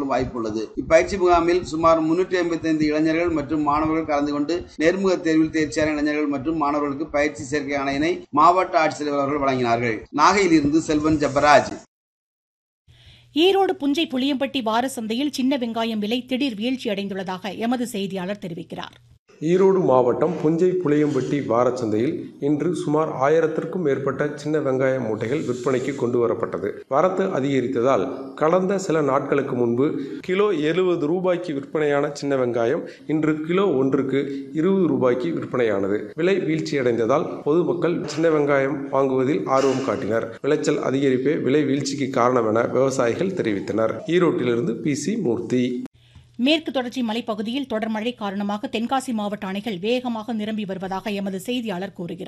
வாய்ப்புள்ளது இப்பயிற்சி முகாமில் சுமார் முன்னூற்றி ஐம்பத்தி ஐந்து இளைஞர்கள் மற்றும் மாணவர்கள் கலந்து கொண்டு நேர்முக தேர்வில் தேர்ச்சியான இளைஞர்கள் மற்றும் மாணவர்களுக்கு பயிற்சி சேர்க்கை ஆணையினை மாவட்ட ஆட்சித்தலைவர் அவர்கள் வழங்கினார்கள் நாகையிலிருந்து செல்வன் ஜப்பராஜ் ஈரோடு புஞ்சை புளியம்பட்டி வார சந்தையில் சின்ன வெங்காயம் விலை திடீர் வீழ்ச்சி அடைந்துள்ளதாக எமது செய்தியாளர் தெரிவிக்கிறார் ஈரோடு மாவட்டம் புஞ்சை புளியம்பட்டி வாரச்சந்தையில் இன்று சுமார் ஆயிரத்திற்கும் மேற்பட்ட சின்ன வெங்காய மூட்டைகள் விற்பனைக்கு கொண்டு வரப்பட்டது வரத்து அதிகரித்ததால் கடந்த சில நாட்களுக்கு முன்பு கிலோ எழுபது ரூபாய்க்கு விற்பனையான சின்ன வெங்காயம் இன்று கிலோ ஒன்றுக்கு இருபது ரூபாய்க்கு விற்பனையானது விலை வீழ்ச்சியடைந்ததால் பொதுமக்கள் சின்ன வெங்காயம் வாங்குவதில் ஆர்வம் காட்டினர் விளைச்சல் அதிகரிப்பே விலை வீழ்ச்சிக்கு காரணம் என விவசாயிகள் தெரிவித்தனர் ஈரோட்டிலிருந்து பி சி மூர்த்தி மேற்கு தொடர்ச்சி மலைப்பகுதியில் தொடர் மழை காரணமாக தென்காசி மாவட்ட அணைகள் வேகமாக நிரம்பி வருவதாக எமது செய்தியாளர் கூறுகிறார்